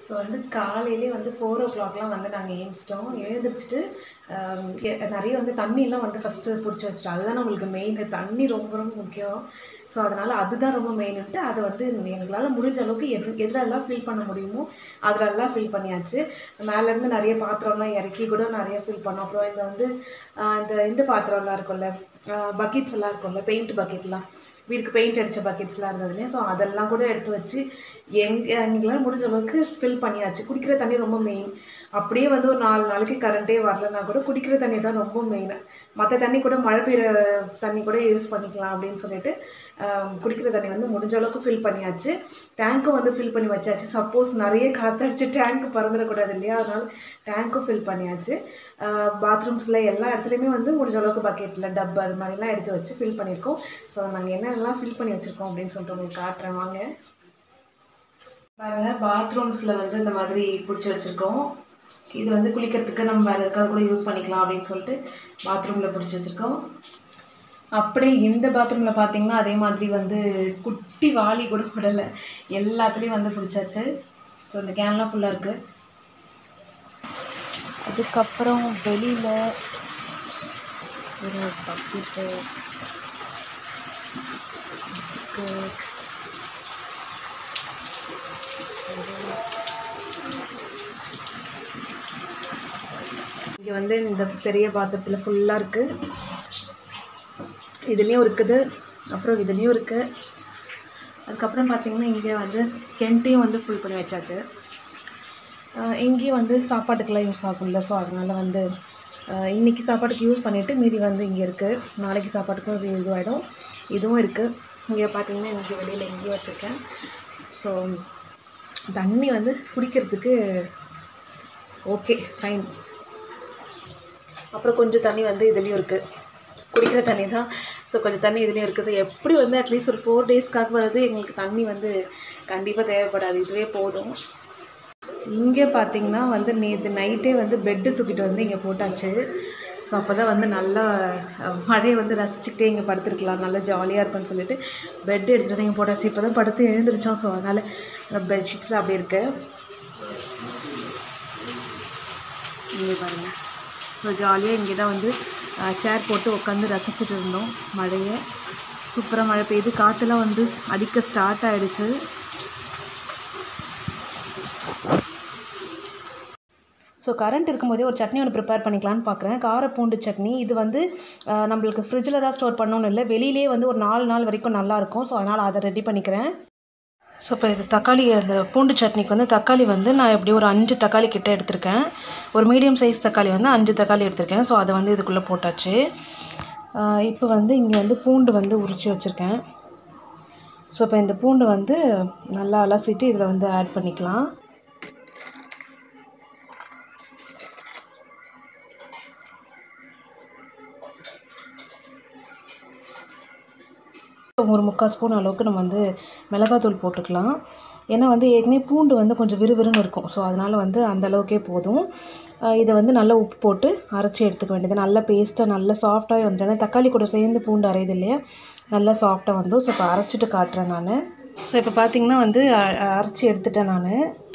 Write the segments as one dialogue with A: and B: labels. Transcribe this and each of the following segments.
A: so வந்து காலையிலே வந்து ஃபோர் ஓ கிளாக்லாம் வந்து நாங்கள் எழுந்திரிச்சிட்டோம் எழுந்திரிச்சிட்டு ஆம், எ- நிறைய வந்து தண்ணியெல்லாம் வந்து ஃபஸ்ட்டு பிடிச்சி வச்சிட்டோம் அதுதான் நம்மளுக்கு மெயின் தண்ணி ரொம்ப ரொம்ப முக்கியம் ஸோ அதனால் அதுதான் ரொம்ப மெயின்ட்டு அதை வந்து எங்களால் முடிஞ்ச அளவுக்கு எது எதுலெல்லாம் ஃபில் பண்ண முடியுமோ அதிலெல்லாம் ஃபில் பண்ணியாச்சு மேலேருந்து நிறைய பாத்திரம்லாம் இறக்கி கூட நிறைய ஃபில் பண்ணோம் அப்புறம் இந்த வந்து ஆ, இந்த இந்த பாத்திரம்லாம் இருக்கும்ல பக்கெட்ஸ் எல்லாம் இருக்கும்ல பெயிண்ட் பக்கெட்லாம் வீட்டுக்கு பெயிண்ட் அடித்த பக்கெட்ஸ்லாம் இருந்ததுலே ஸோ அதெல்லாம் கூட எடுத்து வச்சு எங்க எங்களால் முடிஞ்ச அளவுக்கு ஃபில் பண்ணியாச்சு குடிக்கிற தண்ணி ரொம்ப மெயின் அப்படியே வந்து ஒரு நாலு நாளைக்கு கரண்ட்டே வரலனா கூட குடிக்கிற தண்ணி தான் ரொம்ப மெயின் மற்ற தண்ணி கூட மழை பெய்கிற தண்ணி கூட யூஸ் பண்ணிக்கலாம் அப்படின்னு சொல்லிட்டு ஆம், குடிக்கிற தண்ணி வந்து முடிஞ்ச அளவுக்கு ஃபில் பண்ணியாச்சு டேங்க்கும் வந்து ஃபில் பண்ணி வச்சாச்சு சப்போஸ் நிறைய காற்றடிச்சு டேங்க் பறந்துடக்கூடாது இல்லையா அதனால டேங்க்கும் ஃபில் பண்ணியாச்சு பாத்ரூம்ஸில் எல்லா இடத்துலையுமே வந்து முடிஞ்ச அளவுக்கு பக்கெட்டில் டப்பு அது மாதிரிலாம் எடுத்து வச்சு ஃபில் பண்ணியிருக்கோம் ஸோ நாங்கள் என்னென்னலாம் ஃபில் பண்ணி வச்சுருக்கோம் அப்படின்னு சொல்லிட்டு உங்களுக்கு காட்டுறேன் வாங்க பாருங்க பாத்ரூம்ஸில் வந்து இந்த மாதிரி பிடிச்சி வச்சுருக்கோம் இது வந்து குளிக்கிறதுக்கு நம்ம வேறு எதுக்காக கூட யூஸ் பண்ணிக்கலாம் அப்படின்னு சொல்லிட்டு பாத்ரூமில் பிடிச்சி வச்சுருக்கோம் அப்படியே இந்த பாத்ரூமில் பார்த்தீங்கன்னா அதே மாதிரி வந்து குட்டி வாளி கூட விடலை எல்லாத்துலேயும் வந்து பிடிச்சாச்சு ஸோ இந்த கேன்லாம் ஃபுல்லாக இருக்குது அதுக்கப்புறம் வெளியில் ஒரு பக்கெட்டு இங்கே வந்து இந்த பெரிய பாத்திரத்தில் ஃபுல்லாக இருக்குது இதுலேயும் இருக்குது அப்புறம் இதுலேயும் இருக்குது அதுக்கப்புறம் பார்த்தீங்கன்னா இங்கே வந்து கெண்ட்டையும் வந்து ஃபுல் பண்ணி வச்சாச்சு ஆஹ் இங்கேயும் வந்து சாப்பாட்டுக்கெல்லாம் யூஸ் ஆகும்ல ஸோ அதனால் வந்து ஆஹ் இன்னைக்கு சாப்பாட்டுக்கு யூஸ் பண்ணிவிட்டு மீதி வந்து இங்கே இருக்குது நாளைக்கு சாப்பாட்டுக்கும் இது இதுவாகிடும் இதுவும் இருக்குது இங்கே பார்த்தீங்கன்னா இங்கே வெளியில் எங்கேயும் வச்சுருக்கேன் ஸோ தண்ணி வந்து குடிக்கிறதுக்கு ஓகே ஃபைன் அப்புறம் கொஞ்சம் தண்ணி வந்து இதுலேயும் இருக்குது குடிக்கிற தண்ணி தான் ஸோ கொஞ்சம் தண்ணி இதுலேயும் இருக்குது ஸோ எப்படி வந்து அட்லீஸ்ட் ஒரு ஃபோர் டேஸ்க்காக வந்து எங்களுக்கு தண்ணி வந்து கண்டிப்பாக தேவைப்படாது இதுவே போதும் இங்கே பார்த்தீங்கன்னா வந்து நேற்று நைட்டே வந்து பெட்டு தூக்கிட்டு வந்து இங்கே போட்டாச்சு ஸோ அப்போ தான் வந்து நல்லா அஹ், மழையை வந்து ரசிச்சுக்கிட்டே இங்கே படுத்துருக்கலாம் நல்லா ஜாலியாக இருக்கும்னு சொல்லிட்டு பெட் எடுத்துகிட்டு வந்து இங்கே போட்டாச்சு இப்போ தான் படுத்து எழுந்திரிச்சோம் ஸோ அதனால் பெட்ஷீட்ஸில் அப்படி இருக்கு இங்கே பாருங்கள் ஸோ ஜாலியாக இங்கே தான் வந்து சேர் போட்டு உட்காந்து ரசிச்சுட்டு இருந்தோம் மழையை சூப்பராக மழை பெய்யுது காற்றுலாம் வந்து அடிக்க ஸ்டார்ட் ஆயிடுச்சு ஸோ கரண்ட் இருக்கும்போதே ஒரு சட்னி ஒன்று ப்ரிப்பேர் பண்ணிக்கலான்னு பார்க்குறேன் கார பூண்டு சட்னி இது வந்து அஹ், நம்மளுக்கு ஃப்ரிட்ஜில் தான் ஸ்டோர் பண்ணணும்னு இல்லை வெளியிலே வந்து ஒரு நாலு நாள் வரைக்கும் நல்லாயிருக்கும் ஸோ அதனால் அதை ரெடி பண்ணிக்கிறேன் ஸோ இப்போ இது தக்காளி அந்த பூண்டு சட்னிக்கு வந்து தக்காளி வந்து நான் எப்படி ஒரு அஞ்சு தக்காளி கிட்ட எடுத்திருக்கேன் ஒரு மீடியம் சைஸ் தக்காளி வந்து அஞ்சு தக்காளி எடுத்திருக்கேன் ஸோ அதை வந்து இதுக்குள்ளே போட்டாச்சு அஹ், இப்போ வந்து இங்கே வந்து பூண்டு வந்து உரித்து வச்சுருக்கேன் ஸோ இப்போ இந்த பூண்டு வந்து நல்லா அலசிட்டு இதில் வந்து ஆட் பண்ணிக்கலாம் ஒரு முக்கால் ஸ்பூன் அளவுக்கு நம்ம வந்து மிளகாத்தூள் போட்டுக்கலாம் ஏன்னா வந்து ஏற்கனவே பூண்டு வந்து கொஞ்சம் விறுவிறுன்னு இருக்கும் ஸோ அதனால் வந்து அந்த அளவுக்கே போதும் அஹ் இதை வந்து நல்லா உப்பு போட்டு அரைச்சி எடுத்துக்க வேண்டியது நல்லா பேஸ்ட்டாக நல்லா சாஃப்டாகவே வந்துடும் ஏன்னா தக்காளி கூட சேர்ந்து பூண்டு அரையுது இல்லையா நல்லா சாஃப்டாக வந்துடும் ஸோ இப்போ அரைச்சிட்டு காட்டுறேன் நான் ஸோ இப்போ பார்த்தீங்கன்னா வந்து அ- அரைச்சி எடுத்துட்டேன் நான்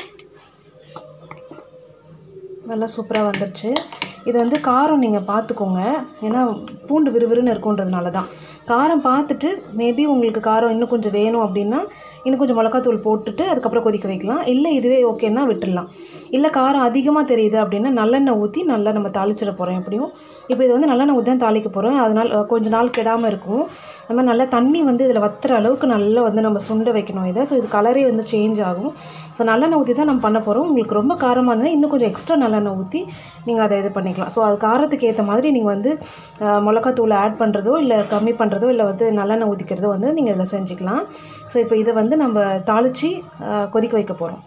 A: நல்லா சூப்பராக வந்துருச்சு இது வந்து காரம் நீங்கள் பார்த்துக்கோங்க ஏன்னா பூண்டு விறுவிறுன்னு இருக்குன்றதுனால தான் காரம் பார்த்துட்டு மேபி உங்களுக்கு காரம் இன்னும் கொஞ்சம் வேணும் அப்படின்னா இன்னும் கொஞ்சம் மிளகாத்தூள் போட்டுட்டு அதுக்கப்புறம் கொதிக்க வைக்கலாம் இல்லை இதுவே ஓகேன்னா விட்டுடலாம் இல்லை காரம் அதிகமாக தெரியுது அப்படின்னா நல்லெண்ணெய் ஊற்றி நல்லா நம்ம தாளிச்சிட போகிறோம் எப்படியும் இப்போ இது வந்து நல்லெண்ணெய் ஊற்றி தான் தாளிக்க போகிறோம் அதனால் அஹ், கொஞ்ச நாள் கெடாமல் இருக்கும் அது மாதிரி நல்லா தண்ணி வந்து இதில் வத்துற அளவுக்கு நல்லா வந்து நம்ம சுண்ட வைக்கணும் இதை ஸோ இது கலரே வந்து சேஞ்ச் ஆகும் ஸோ நல்லெண்ணெய் ஊற்றி தான் நம்ம பண்ண போகிறோம் உங்களுக்கு ரொம்ப காரமாக இருந்தால் இன்னும் கொஞ்சம் எக்ஸ்ட்ரா நல்லெண்ணெய் ஊற்றி நீங்கள் அதை இது பண்ணிக்கலாம் ஸோ அது காரத்துக்கு ஏற்ற மாதிரி நீங்கள் வந்து அஹ், மிளகாத்தூள் ஆட் பண்ணுறதோ இல்லை கம்மி பண்ணுறதோ இல்லை வந்து நல்லெண்ணெய் ஊற்றிக்கிறதோ வந்து நீங்கள் இதில் செஞ்சுக்கலாம் ஸோ இப்போ இதை வந்து நம்ம தாளித்து கொதிக்க வைக்க போகிறோம்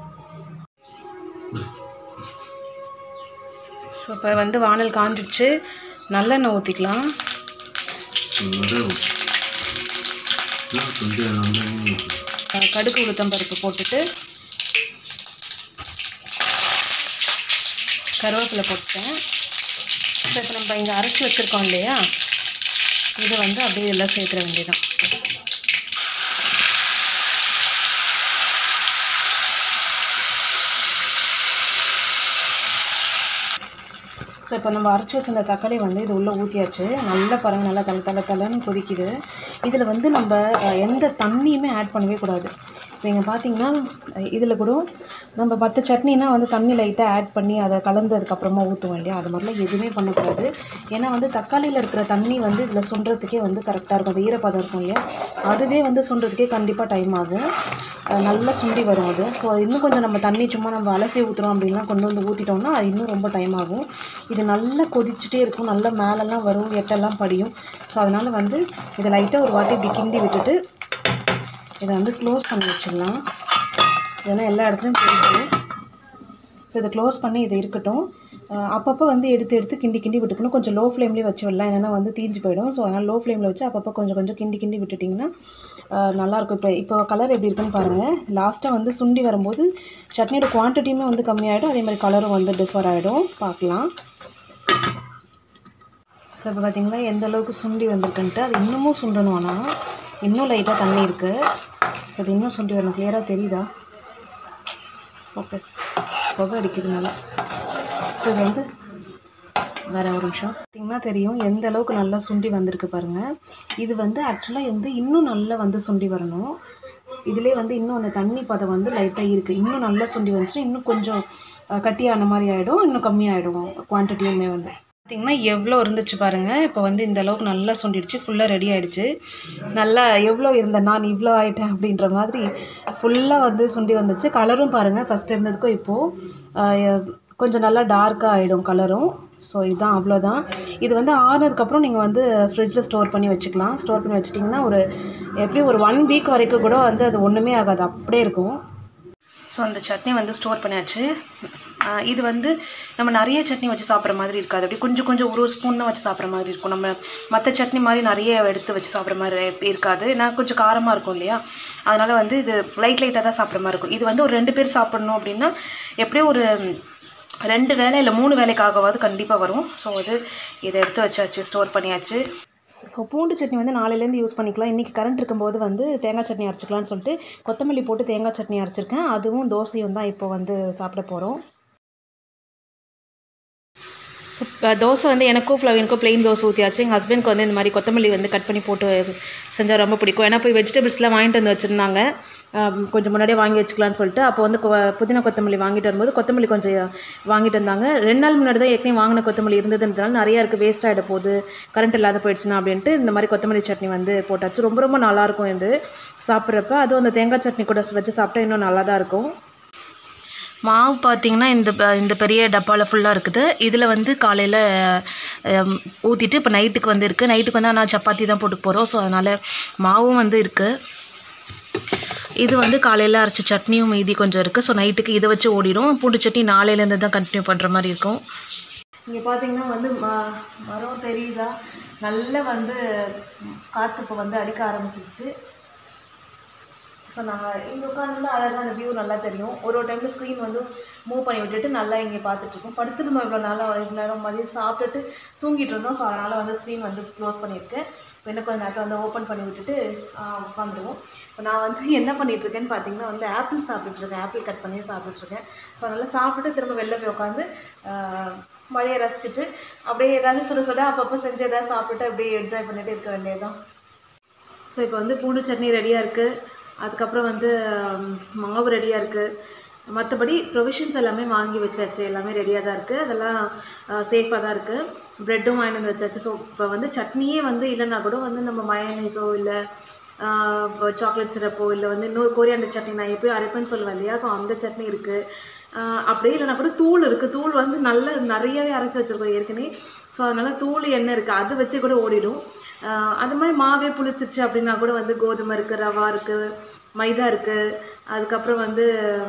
A: ஸோ இப்போ வந்து வானல் காஞ்சிடுச்சு நல்லெண்ணெய் ஊற்றிக்கலாம் கடுகு உளுத்தம் பருப்பு போட்டுட்டு கருவேப்பிலை போட்டுட்டேன் ஸோ இப்போ நம்ம இங்கே அரைச்சி வச்சுருக்கோம் இல்லையா இதை வந்து அப்படியே எல்லாம் சேர்த்துற வேண்டியதான் இப்போ நம்ம அரைச்சி வச்சிருந்த தக்காளி வந்து இது உள்ளே ஊற்றியாச்சு நல்லா பாருங்கள் நல்லா தலை தலை தலைன்னு கொதிக்குது இதில் வந்து நம்ம அஹ், எந்த தண்ணியுமே ஆட் பண்ணவே கூடாது இப்போ இங்கே பார்த்தீங்கன்னா இதில் கூட நம்ம மற்ற சட்னினா வந்து தண்ணி லைட்டாக ஆட் பண்ணி அதை கலந்ததுக்கப்புறமா ஊற்றுவோம் இல்லையா அது மாதிரிலாம் எதுவுமே பண்ணக்கூடாது ஏன்னா வந்து தக்காளியில் இருக்கிற தண்ணி வந்து இதில் சுண்டுறதுக்கே வந்து கரெக்டாக இருக்கும் அது ஈரப்பதம் இருக்கும் இல்லையா அதுவே வந்து சுண்டுறதுக்கே கண்டிப்பாக டைம் ஆகும் அஹ் நல்லா சுண்டி வரும் அது ஸோ இன்னும் கொஞ்சம் நம்ம தண்ணி சும்மா நம்ம அலசி ஊற்றுறோம் அப்படின்னா கொண்டு வந்து ஊற்றிட்டோம்னா அது இன்னும் ரொம்ப டைம் ஆகும் இது நல்லா கொதிச்சுட்டே இருக்கும் நல்லா மேலெல்லாம் வரும் எட்டெல்லாம் படியும் ஸோ அதனால் வந்து இதை லைட்டாக ஒரு வாட்டி இப்படி கிண்டி விட்டுட்டு இதை வந்து க்ளோஸ் பண்ணி வச்சிடலாம் ஏன்னா எல்லா இடத்துலையும் தெரியுது ஸோ இதை க்ளோஸ் பண்ணி இது இருக்கட்டும் அஹ் அப்பப்போ வந்து எடுத்து எடுத்து கிண்டி கிண்டி விட்டுக்கணும் கொஞ்சம் லோ ஃப்ளேம்லேயே வச்சு விடலாம் ஏன்னா வந்து தீஞ்சு போயிடும் ஸோ அதனால் லோ ஃப்ளேமில் வச்சு அப்பப்போ கொஞ்சம் கொஞ்சம் கிண்டி கிண்டி விட்டுட்டிங்கன்னா அஹ் நல்லாயிருக்கும் இப்போ இப்போ கலர் எப்படி இருக்குன்னு பாருங்கள் லாஸ்ட்டாக வந்து சுண்டி வரும்போது சட்னியோட குவான்டிட்டியுமே வந்து கம்மியாயிடும் அதே மாதிரி கலரும் வந்து டிஃபர் ஆகிடும் பார்க்கலாம் ஸோ இப்போ பார்த்தீங்கன்னா எந்த அளவுக்கு சுண்டி வந்திருக்குன்ட்டு அது இன்னமும் சுண்டணும் ஆனால் இன்னும் லைட்டாக தண்ணி இருக்குது ஸோ அது இன்னும் சுண்டி வரணும் கிளியராக தெரியுதா ஃபோக்கஸ் புகை அடிக்கிறதுனால ஸோ இது வந்து வேற ஒரு நிமிஷம் பார்த்தீங்கன்னா தெரியும் எந்த அளவுக்கு நல்லா சுண்டி வந்திருக்கு பாருங்கள் இது வந்து ஆக்சுவலாக வந்து இன்னும் நல்லா வந்து சுண்டி வரணும் இதிலே வந்து இன்னும் அந்த தண்ணி பதம் வந்து லைட்டாக இருக்குது இன்னும் நல்லா சுண்டி வந்துச்சுன்னா இன்னும் கொஞ்சம் அஹ், கட்டியான மாதிரி ஆகிடும் இன்னும் கம்மியாகிடும் குவான்டிட்டியுமே வந்து பார்த்திங்கன்னா எவ்வளோ இருந்துச்சு பாருங்கள் இப்போ வந்து இந்த அளவுக்கு நல்லா சுண்டிடுச்சு ஃபுல்லாக ரெடி ஆயிடுச்சு நல்லா எவ்வளோ இருந்த நான் இவ்வளோ ஆயிட்டேன் அப்படின்ற மாதிரி ஃபுல்லாக வந்து சுண்டி வந்துச்சு கலரும் பாருங்கள் ஃபஸ்ட் இருந்ததுக்கும் இப்போது கொஞ்சம் நல்லா டார்க்காக ஆகிடும் கலரும் ஸோ இதுதான் அவ்வளோதான் இது வந்து ஆறுனதுக்கப்புறம் நீங்கள் வந்து ஃப்ரிட்ஜில் ஸ்டோர் பண்ணி வச்சுக்கலாம் ஸ்டோர் பண்ணி வச்சிட்டிங்கன்னா ஒரு எப்படியும் ஒரு ஒன் வீக் வரைக்கும் கூட வந்து அது ஒன்றுமே ஆகாது அப்படியே இருக்கும் ஸோ அந்த சட்னி வந்து ஸ்டோர் பண்ணியாச்சு ஆஹ் இது வந்து நம்ம நிறைய சட்னி வச்சு சாப்பிட்ற மாதிரி இருக்காது அப்படி கொஞ்சம் கொஞ்சம் ஒரு ஒரு ஸ்பூன் தான் வச்சு சாப்பிட்ற மாதிரி இருக்கும் நம்ம மற்ற சட்னி மாதிரி நிறைய எடுத்து வச்சு சாப்பிட்ற மாதிரி இருக்காது ஏன்னா கொஞ்சம் காரமாக இருக்கும் இல்லையா அதனால் வந்து இது லைட் லைட்டாக தான் சாப்பிட்ற மாதிரி இருக்கும் இது வந்து ஒரு ரெண்டு பேர் சாப்பிட்ணும் அப்படின்னா எப்படியும் ஒரு ரெண்டு வேலை இல்லை மூணு வேலைக்காகவாது கண்டிப்பாக வரும் ஸோ அது இதை எடுத்து வச்சாச்சு ஸ்டோர் பண்ணியாச்சு ஸோ பூண்டு சட்னி வந்து நாளையிலேருந்து யூஸ் பண்ணிக்கலாம் இன்றைக்கி கரண்ட் இருக்கும்போது வந்து தேங்காய் சட்னி அரைச்சிக்கலாம்னு சொல்லிட்டு கொத்தமல்லி போட்டு தேங்காய் சட்னி அரைச்சிருக்கேன் அதுவும் தோசையும் தான் இப்போ வந்து சாப்பிட போகிறோம் ஸோ தோசை வந்து எனக்கும் ஃப்ளவினுக்கும் ப்ளெயின் தோசை ஊற்றியாச்சு எங்கள் ஹஸ்பண்ட்க்கு வந்து இந்த மாதிரி கொத்தமல்லி வந்து கட் பண்ணி போட்டு செஞ்சால் ரொம்ப பிடிக்கும் ஏன்னா போய் வெஜிடபிள்ஸ்லாம் வாங்கிட்டு வந்து வச்சுருந்தாங்க ஆம், கொஞ்சம் முன்னாடியே வாங்கி வச்சுக்கலாம்னு சொல்லிட்டு அப்போ வந்து கொ- புதினா கொத்தமல்லி வாங்கிட்டு வரும்போது கொத்தமல்லி கொஞ்சம் வாங்கிட்டு வந்தாங்க ரெண்டு நாள் முன்னாடி தான் ஏற்கனவே வாங்கின கொத்தமல்லி இருந்ததுன்றதால நிறையா இருக்குது வேஸ்ட் ஆகிட போகுது கரண்ட் இல்லாத போயிடுச்சுன்னா அப்படின்ட்டு இந்த மாதிரி கொத்தமல்லி சட்னி வந்து போட்டாச்சு ரொம்ப ரொம்ப நல்லாயிருக்கும் இது சாப்பிட்றப்ப அதுவும் அந்த தேங்காய் சட்னி கூட வச்சு சாப்பிட்டா இன்னும் நல்லா தான் இருக்கும் மாவு பார்த்தீங்கன்னா இந்த ப- இந்த பெரிய டப்பாவில் ஃபுல்லாக இருக்குது இதில் வந்து காலையில் ஊற்றிட்டு இப்போ நைட்டுக்கு வந்து இருக்குது நைட்டுக்கு வந்து ஆனால் சப்பாத்தி தான் போட்டு போகிறோம் ஸோ அதனால் மாவும் வந்து இருக்குது இது வந்து காலையில் அரைச்ச சட்னியும் மீதி கொஞ்சம் இருக்குது ஸோ நைட்டுக்கு இதை வச்சு ஓடிடும் பூண்டு சட்னி நாளையிலேருந்து தான் கண்டினியூ பண்ணுற மாதிரி இருக்கும் இங்கே பார்த்தீங்கன்னா வந்து ம மரம் தெரியுதா நல்லா வந்து காற்று இப்போ வந்து அடிக்க ஆரம்பிச்சிருச்சு ஸோ நாங்கள் இங்கே உட்காந்து அழகாக அந்த வியூ நல்லா தெரியும் ஒரு ஒரு டைமில் ஸ்க்ரீன் வந்து மூவ் பண்ணி விட்டுட்டு நல்லா இங்கே பார்த்துட்ருக்கோம் படுத்துருந்தோம் இவ்வளோ நாளாக இவ்வளோ நேரம் மதியம் சாப்பிட்டுட்டு தூங்கிட்டு இருந்தோம் ஸோ அதனால் வந்து ஸ்க்ரீன் வந்து க்ளோஸ் பண்ணியிருக்கேன் இப்போ இன்னும் கொஞ்சம் நேரத்தில் வந்து ஓப்பன் பண்ணி விட்டுட்டு உட்காந்துருவோம் இப்போ நான் வந்து என்ன பண்ணிட்டு இருக்கேன்னு பார்த்தீங்கன்னா வந்து ஆப்பிள் சாப்பிட்டுட்ருக்கேன் ஆப்பிள் கட் பண்ணி சாப்பிட்டுட்ருக்கேன் ஸோ அதனால் சாப்பிட்டுட்டு திரும்ப வெளில போய் உட்காந்து மழையை ரசிச்சுட்டு அப்படியே ஏதாவது சுட சுட அப்பப்போ செஞ்சு ஏதாவது சாப்பிட்டுட்டு அப்படியே என்ஜாய் பண்ணிட்டு இருக்க வேண்டியதுதான் ஸோ இப்போ வந்து பூண்டு சட்னி ரெடியாக இருக்குது அதுக்கப்புறம் வந்து ம், மாவு ரெடியாக இருக்குது மற்றபடி ப்ரொவிஷன்ஸ் எல்லாமே வாங்கி வச்சாச்சு எல்லாமே ரெடியாக தான் இருக்குது அதெல்லாம் சேஃபாக தான் இருக்குது ப்ரெட்டும் வாங்கிட்டு வந்து வச்சாச்சு ஸோ இப்போ வந்து சட்னியே வந்து இல்லைன்னா கூட வந்து நம்ம மயனீஸோ இல்லை சாக்லேட் சிரப்போ இல்லை வந்து இன்னொரு கோரியாண்டர் சட்னி நான் எப்பயும் அரைப்பேன்னு சொல்லுவேன் இல்லையா ஸோ அந்த சட்னி இருக்குது அப்படியே இல்லைனா கூட தூள் இருக்குது தூள் வந்து நல்ல நிறையவே அரைச்சி வச்சுருக்கோம் ஏற்கனவே ஸோ அதனால் தூள் எண்ணெய் இருக்குது அது வச்சு கூட ஓடிடும் ஆஹ் அது மாதிரி மாவே புளிச்சிருச்சு அப்படின்னா கூட வந்து கோதுமை இருக்குது ரவா இருக்குது மைதா இருக்குது அதுக்கப்புறம் வந்து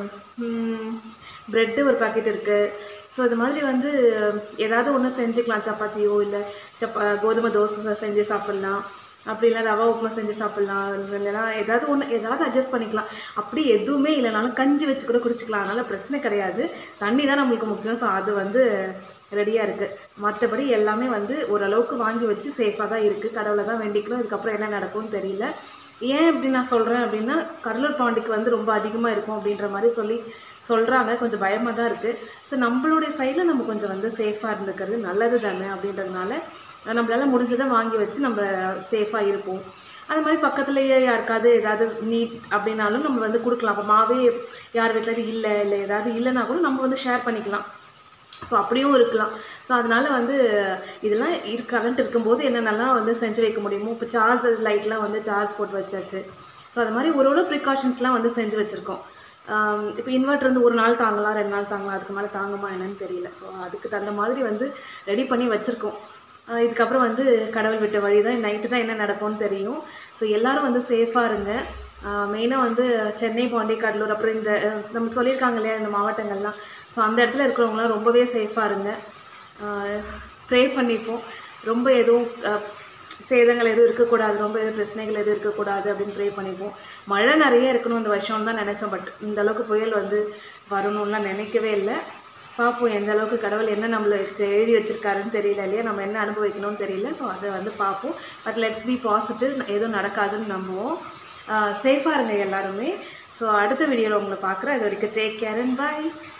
A: ப்ரெட்டு ஒரு பாக்கெட் இருக்குது ஸோ இது மாதிரி வந்து ஏதாவது ஒன்று செஞ்சுக்கலாம் சப்பாத்தியோ இல்லை சப்பா கோதுமை தோசை செஞ்சு சாப்பிட்லாம் அப்படி இல்லை ரவா உப்புமா செஞ்சு சாப்பிட்லாம் இல்லைன்னா ஏதாவது ஒன்று ஏதாவது அட்ஜஸ்ட் பண்ணிக்கலாம் அப்படி எதுவுமே இல்லைனாலும் கஞ்சி வச்சு கூட குடிச்சிக்கலாம் அதனால் பிரச்சனை கிடையாது தண்ணி தான் நம்மளுக்கு முக்கியம் ஸோ அது வந்து ரெடியாக இருக்குது மற்றபடி எல்லாமே வந்து ஓரளவுக்கு வாங்கி வச்சு சேஃபாக தான் இருக்குது கடவுளை தான் வேண்டிக்கணும் இதுக்கப்புறம் என்ன நடக்கும்னு தெரியல ஏன் இப்படி நான் சொல்கிறேன் அப்படின்னா கடலூர் பாண்டிக்கு வந்து ரொம்ப அதிகமாக இருக்கும் அப்படின்ற மாதிரி சொல்லி சொல்கிறாங்க கொஞ்சம் பயமாக தான் இருக்குது ஸோ நம்மளுடைய சைடில் நம்ம கொஞ்சம் வந்து சேஃபாக இருந்துக்கிறது நல்லது தானே அப்படின்றதுனால நம்மளால் முடிஞ்சதை வாங்கி வச்சு நம்ம சேஃபாக இருப்போம் அது மாதிரி பக்கத்துலேயே யாருக்காவது ஏதாவது நீட் அப்படின்னாலும் நம்ம வந்து கொடுக்கலாம் அப்போ மாவே யார் வீட்டில் இல்லை இல்லை ஏதாவது இல்லைன்னா கூட நம்ம வந்து ஷேர் பண்ணிக்கலாம் ஸோ அப்படியும் இருக்கலாம் ஸோ அதனால் வந்து இதெல்லாம் இரு கரண்ட் இருக்கும்போது என்னென்னலாம் வந்து செஞ்சு வைக்க முடியுமோ இப்போ சார்ஜ் லைட்லாம் வந்து சார்ஜ் போட்டு வச்சாச்சு ஸோ அது மாதிரி ஒரு ஒரு ப்ரிகாஷன்ஸ்லாம் வந்து செஞ்சு வச்சுருக்கோம் இப்போ இன்வெர்ட்டர் வந்து ஒரு நாள் தாங்கலாம் ரெண்டு நாள் தாங்கலாம் அதுக்கு மேலே தாங்குமா என்னன்னு தெரியல ஸோ அதுக்கு தகுந்த மாதிரி வந்து ரெடி பண்ணி வச்சுருக்கோம் ஆஹ் இதுக்கப்புறம் வந்து கடவுள் விட்ட வழி தான் நைட்டு தான் என்ன நடக்கும்னு தெரியும் ஸோ எல்லாரும் வந்து சேஃபாக இருங்க மெயினாக வந்து சென்னை பாண்டி கடலூர் அப்புறம் இந்த அஹ் நம்ம சொல்லியிருக்காங்க இல்லையா இந்த மாவட்டங்கள்லாம் ஸோ அந்த இடத்துல இருக்கிறவங்களாம் ரொம்பவே சேஃபாக இருங்க ப்ரே பண்ணிப்போம் ரொம்ப எதுவும் அஹ், சேதங்கள் எதுவும் இருக்கக்கூடாது ரொம்ப எதுவும் பிரச்சனைகள் எதுவும் இருக்கக்கூடாது அப்படின்னு ப்ரே பண்ணிப்போம் மழை நிறைய இருக்கணும் இந்த வருஷம் தான் நினச்சோம் பட் இந்த அளவுக்கு புயல் வந்து வரணும்லாம் நினைக்கவே இல்லை பார்ப்போம் எந்த அளவுக்கு கடவுள் என்ன நம்மளுக்கு எழுதி வச்சிருக்காருன்னு தெரியல இல்லையா நம்ம என்ன அனுபவிக்கணும்னு தெரியல ஸோ அதை வந்து பார்ப்போம் பட் லெட்ஸ் பி பாசிட்டிவ் எதுவும் நடக்காதுன்னு நம்புவோம் சேஃபாக இருங்க எல்லாருமே ஸோ அடுத்த வீடியோவில் உங்களை பார்க்குறேன் அது வரைக்கும் டேக் கேர் அண்ட் பாய்